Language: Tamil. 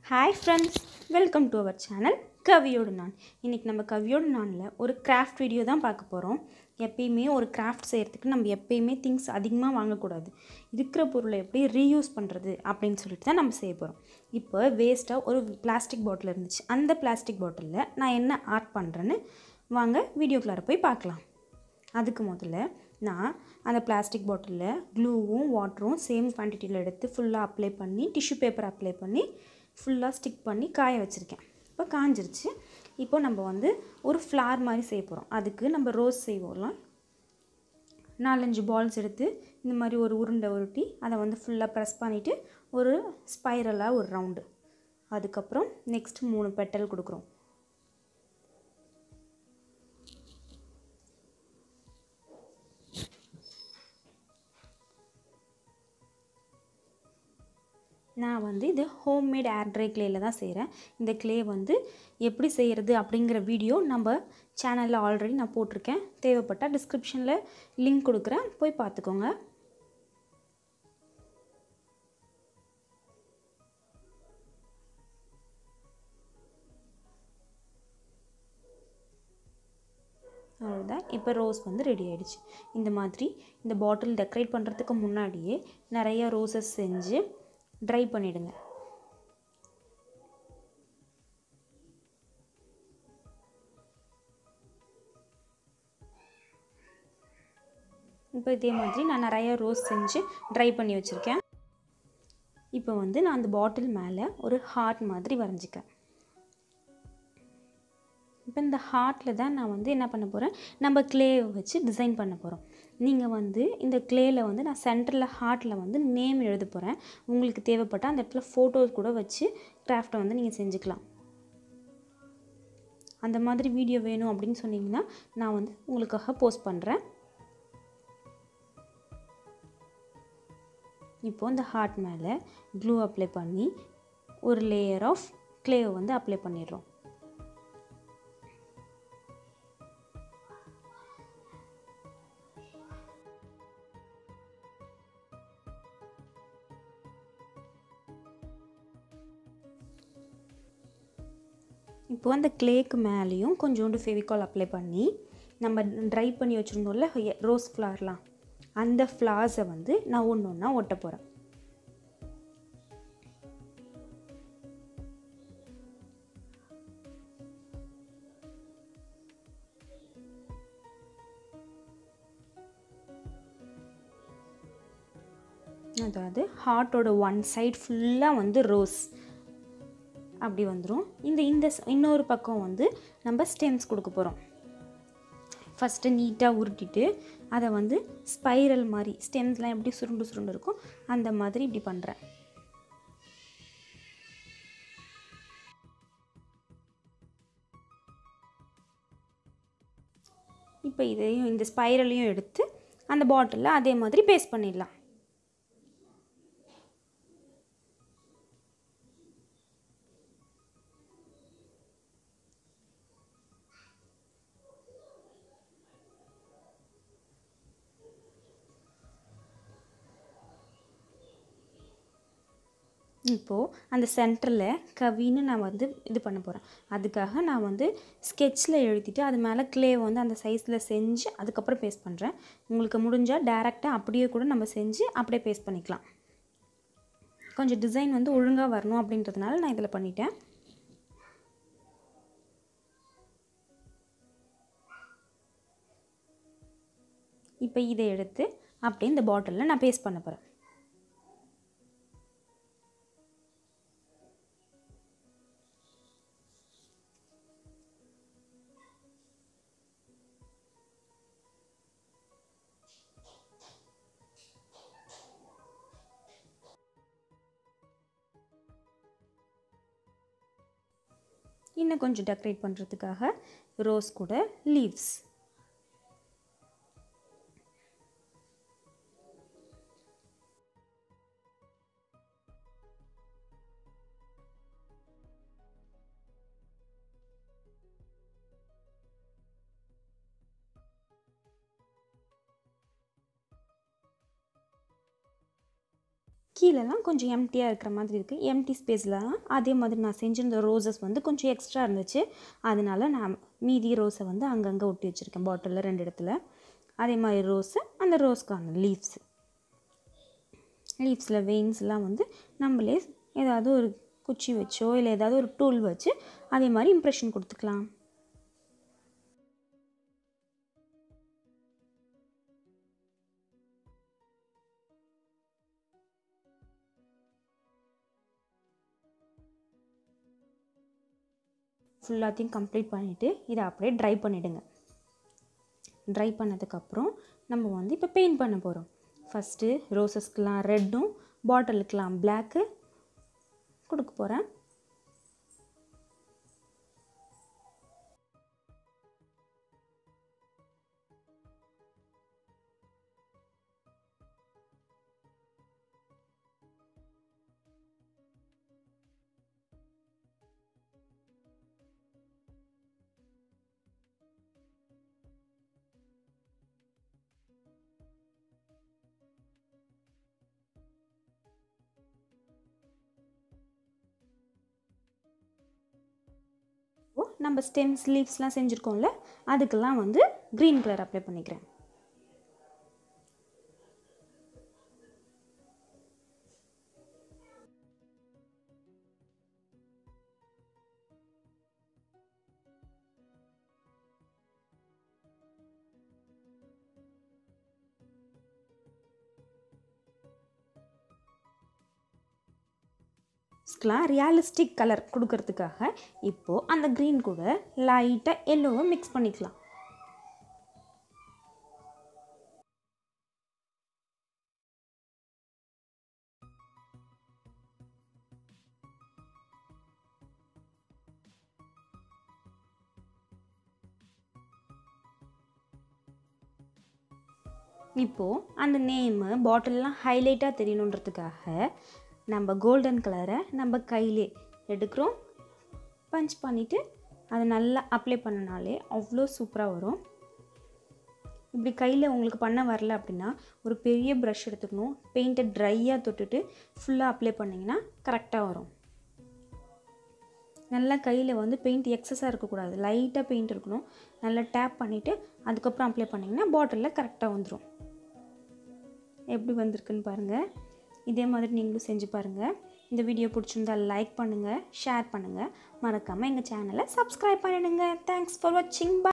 hi friends welcome to our channel கவியோடு நான் இன்றைக்கி நம்ம கவியோடு நானில் ஒரு கிராஃப்ட் வீடியோ தான் பார்க்க போகிறோம் எப்பயுமே ஒரு கிராஃப்ட் செய்கிறதுக்கு நம்ம எப்பயுமே திங்ஸ் அதிகமாக வாங்கக்கூடாது இருக்கிற பொருளை எப்படி ரீயூஸ் பண்ணுறது அப்படின்னு சொல்லிட்டு தான் நம்ம செய்ய போகிறோம் இப்போ வேஸ்ட்டாக ஒரு பிளாஸ்டிக் பாட்டில் இருந்துச்சு அந்த பிளாஸ்டிக் பாட்டிலில் நான் என்ன ஆர்ட் பண்ணுறேன்னு வாங்க வீடியோக்குள்ளார போய் பார்க்கலாம் அதுக்கு முதல்ல நான் அந்த பிளாஸ்டிக் பாட்டிலில் க்ளூவும் வாட்டரும் சேம் குவான்டிட்டியில் எடுத்து ஃபுல்லாக அப்ளை பண்ணி டிஷ்யூ பேப்பர் அப்ளை பண்ணி ஃபுல்லாக ஸ்டிக் பண்ணி காய வச்சுருக்கேன் இப்போ காஞ்சிருச்சு இப்போ நம்ம வந்து ஒரு ஃப்ளார் மாதிரி செய்ய போகிறோம் அதுக்கு நம்ம ரோஸ் செய்வோம்லாம் நாலஞ்சு பால்ஸ் எடுத்து இந்த மாதிரி ஒரு உருண்டை உருட்டி அதை வந்து ஃபுல்லாக ப்ரெஸ் பண்ணிவிட்டு ஒரு ஸ்பைரலாக ஒரு ரவுண்டு அதுக்கப்புறம் நெக்ஸ்ட் மூணு பெட்டல் கொடுக்குறோம் நான் வந்து இது ஹோம்மேட் ஏர் ட்ரை கிளேயில் தான் செய்கிறேன் இந்த கிளே வந்து எப்படி செய்கிறது அப்படிங்கிற வீடியோ நம்ம சேனலில் ஆல்ரெடி நான் போட்டிருக்கேன் தேவைப்பட்டால் டிஸ்கிரிப்ஷனில் லிங்க் கொடுக்குறேன் போய் பார்த்துக்கோங்க அவ்வளோதான் இப்போ ரோஸ் வந்து ரெடி ஆகிடுச்சு இந்த மாதிரி இந்த பாட்டில் டெக்கரேட் பண்ணுறதுக்கு முன்னாடியே நிறைய ரோசஸ் செஞ்சு ட்ரை பண்ணிவிடுங்க இப்போ இதே மாதிரி நான் நிறைய ரோஸ் செஞ்சு ட்ரை பண்ணி வச்சுருக்கேன் இப்போ வந்து நான் அந்த பாட்டில் மேலே ஒரு ஹார்ட் மாதிரி வரைஞ்சிக்கிறேன் இப்போ இந்த ஹார்ட்டில் தான் நான் வந்து என்ன பண்ண போகிறேன் நம்ம க்ளே வச்சு டிசைன் பண்ண போகிறோம் நீங்கள் வந்து இந்த க்ளேயில் வந்து நான் சென்டரில் ஹார்ட்டில் வந்து நேம் எழுத போகிறேன் உங்களுக்கு தேவைப்பட்டால் அந்த இடத்துல ஃபோட்டோஸ் கூட வச்சு கிராஃப்டை வந்து நீங்கள் செஞ்சுக்கலாம் அந்த மாதிரி வீடியோ வேணும் அப்படின்னு சொன்னீங்கன்னா நான் வந்து உங்களுக்காக போஸ்ட் பண்ணுறேன் இப்போது இந்த ஹார்ட் மேலே க்ளூ அப்ளை பண்ணி ஒரு லேயர் ஆஃப் க்ளேவை வந்து அப்ளை பண்ணிடுறோம் இப்போது அந்த க்ளேக்கு மேலேயும் கொஞ்சோண்டு ஃபெவிகால் அப்ளை பண்ணி நம்ம ட்ரை பண்ணி வச்சுருந்தோம்ல ரோஸ் ஃப்ளார்லாம் அந்த ஃப்ளார்ஸை வந்து நான் ஒன்று ஒன்றா ஒட்ட போகிறேன் அதாவது ஹார்ட்டோட ஒன் சைட் ஃபுல்லாக வந்து ரோஸ் அப்படி வந்துடும் இந்த இந்த இன்னொரு பக்கம் வந்து நம்ம ஸ்டெம்ஸ் கொடுக்க போகிறோம் ஃபஸ்ட்டு நீட்டாக உருட்டிட்டு அதை வந்து ஸ்பைரல் மாதிரி ஸ்டெம்ஸ்லாம் எப்படி சுருண்டு சுருண்டு இருக்கும் அந்த மாதிரி இப்படி பண்ணுறேன் இப்போ இதையும் இந்த ஸ்பைரலையும் எடுத்து அந்த பாட்டிலில் அதே மாதிரி பேஸ்ட் பண்ணிடலாம் இப்போது அந்த சென்டரில் கவின்னு நான் வந்து இது பண்ண போகிறேன் அதுக்காக நான் வந்து ஸ்கெட்சில் எழுதிட்டு அது மேலே க்ளே வந்து அந்த சைஸில் செஞ்சு அதுக்கப்புறம் பேஸ்ட் பண்ணுறேன் உங்களுக்கு முடிஞ்சால் டேரெக்டாக அப்படியே கூட நம்ம செஞ்சு அப்படியே பேஸ்ட் பண்ணிக்கலாம் கொஞ்சம் டிசைன் வந்து ஒழுங்காக வரணும் அப்படின்றதுனால நான் இதில் பண்ணிட்டேன் இப்போ இதை எடுத்து அப்படியே இந்த பாட்டிலில் நான் பேஸ்ட் பண்ண போகிறேன் இன்னும் கொஞ்சம் டெக்கரேட் பண்ணுறதுக்காக ரோஸ் கூட லீவ்ஸ் கீழெல்லாம் கொஞ்சம் எம்டியாக இருக்கிற மாதிரி இருக்குது எம்டி ஸ்பேஸ்லலாம் அதே மாதிரி நான் செஞ்சிருந்த ரோசஸ் வந்து கொஞ்சம் எக்ஸ்ட்ரா இருந்துச்சு அதனால நான் மீதி ரோஸை வந்து அங்கங்கே ஒட்டி வச்சுருக்கேன் பாட்டிலில் ரெண்டு இடத்துல அதே மாதிரி ரோஸு அந்த ரோஸ்க்கான லீவ்ஸ் லீவ்ஸில் வெயின்ஸ்லாம் வந்து நம்மளே ஏதாவது ஒரு குச்சி வச்சோ இல்லை ஏதாவது ஒரு டூல் வச்சு அதே மாதிரி இம்ப்ரெஷன் கொடுத்துக்கலாம் ஃபுல்லாத்தையும் கம்ப்ளீட் பண்ணிவிட்டு இதை அப்படியே ட்ரை பண்ணிவிடுங்க ட்ரை பண்ணதுக்கப்புறம் நம்ம வந்து இப்போ பெயிண்ட் பண்ண போகிறோம் ஃபஸ்ட்டு ரோசஸ்க்கெலாம் ரெட்டும் பாட்டிலுக்கெலாம் பிளாக்கு கொடுக்க போகிறேன் நம்ம ஸ்டெம்ஸ் லீவ்ஸ்லாம் செஞ்சுருக்கோம்ல அதுக்கெல்லாம் வந்து க்ரீன் கலர் அப்ளை பண்ணிக்கிறேன் ஸ்கெலாம் ரியாலிஸ்டிக் கலர் கொடுக்கறதுக்காக இப்போது அந்த க்ரீன் கூட லைட்டாக எல்லோவை மிக்ஸ் பண்ணிக்கலாம் இப்போது அந்த நேமு பாட்டில்லாம் ஹைலைட்டாக தெரியணுன்றதுக்காக நம்ம கோல்டன் கலரை நம்ம கையிலே எடுக்கிறோம் பஞ்ச் பண்ணிவிட்டு அதை நல்லா அப்ளை பண்ணினாலே அவ்வளோ சூப்பராக வரும் இப்படி கையில் உங்களுக்கு பண்ண வரல அப்படின்னா ஒரு பெரிய ப்ரஷ் எடுத்துக்கணும் பெயிண்ட்டை ட்ரையாக தொட்டுட்டு ஃபுல்லாக அப்ளை பண்ணிங்கன்னா கரெக்டாக வரும் நல்லா கையில் வந்து பெயிண்ட் எக்ஸஸாக இருக்கக்கூடாது லைட்டாக பெயிண்ட் இருக்கணும் நல்லா டேப் பண்ணிவிட்டு அதுக்கப்புறம் அப்ளை பண்ணிங்கன்னா பாட்டிலில் கரெக்டாக வந்துடும் எப்படி வந்திருக்குன்னு பாருங்கள் இதே மாதிரி நீங்களும் செஞ்சு பாருங்கள் இந்த வீடியோ பிடிச்சிருந்தா லைக் பண்ணுங்கள் ஷேர் பண்ணுங்கள் மறக்காமல் எங்கள் சேனலை சப்ஸ்கிரைப் பண்ணிடுங்க தேங்க்ஸ் ஃபார் வாட்சிங்